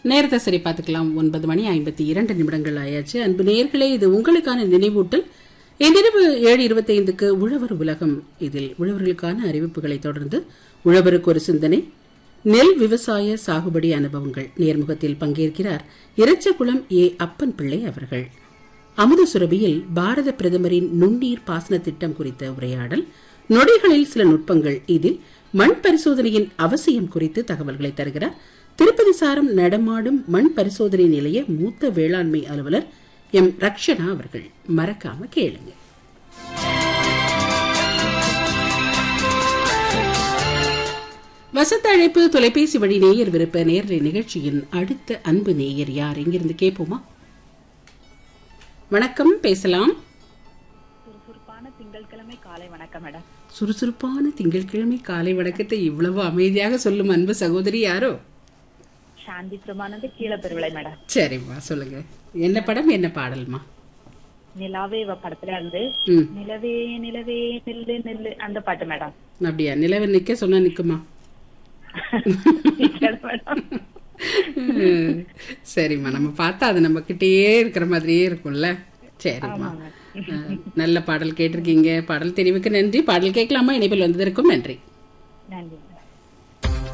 நேரத்தை சரி பார்த்துக்கலாம் ஒன்பது மணி ஐம்பத்தி இரண்டு நிமிடங்கள் ஆயாச்சு அன்பு நேர்களே இது உங்களுக்கான நினைவூட்டல் இன்றிரவு ஏழு இருபத்தைந்துக்கு உழவர் உலகம் இதில் உழவர்களுக்கான அறிவிப்புகளை தொடர்ந்து உழவருக்கு ஒரு சிந்தனை நெல் விவசாய சாகுபடி அனுபவங்கள் நேர்முகத்தில் பங்கேற்கிறார் இறச்சகுளம் ஏ அப்பன் பிள்ளை அவர்கள் அமுத சுரபியில் பாரத பிரதமரின் நுண்ணீர் பாசன திட்டம் குறித்த உரையாடல் நொடிகளில் சில நுட்பங்கள் இதில் மண் பரிசோதனையின் அவசியம் குறித்து தகவல்களை தருகிறார் திருப்பதி சாரம் நடமாடும் மண் பரிசோதனை நிலைய மூத்த வேளாண்மை அலுவலர் எம் ரக்ஷனா அவர்கள் மறக்காம கேளுங்க வசந்த அழைப்பு தொலைபேசி வழி நேயர் விருப்ப நேரலை நிகழ்ச்சியின் அடுத்த அன்பு நேயர் யார் இங்கிருந்து கேட்போமா வணக்கம் பேசலாம் சுறுசுறுப்பான திங்கட்கிழமை காலை வணக்கம் மேடம் சுறுசுறுப்பான திங்கட்கிழமை காலை வணக்கத்தை இவ்வளவு அமைதியாக சொல்லும் அன்பு சகோதரி யாரோ சாந்தி பிரமானந்து கீழே பெருவிளை மேடம் சரிம்மா சொல்லுங்க என்ன படம் என்ன பாடல்மா நிலாவே இவ படத்துல இருந்து ம் நிலவே நிலவே நில்லு நில்லு அந்த பாட்டு மேடம் அப்படியா நிலவு நிக்க சொன்னா நிக்குமா மேடம் ம். சரிம்மா நம்ம பார்த்தா அது நம்ம கிட்டயே இருக்கிற மாதிரியே இருக்கும்ல சரிம்மா ஆமாங்க. அஹ், நல்ல பாடல் கேட்டிருக்கீங்க பாடல் தெரிவுக்கு நன்றி பாடல் கேட்கலாமா இணைப்பில் வந்ததற்கும் நன்றி நன்றி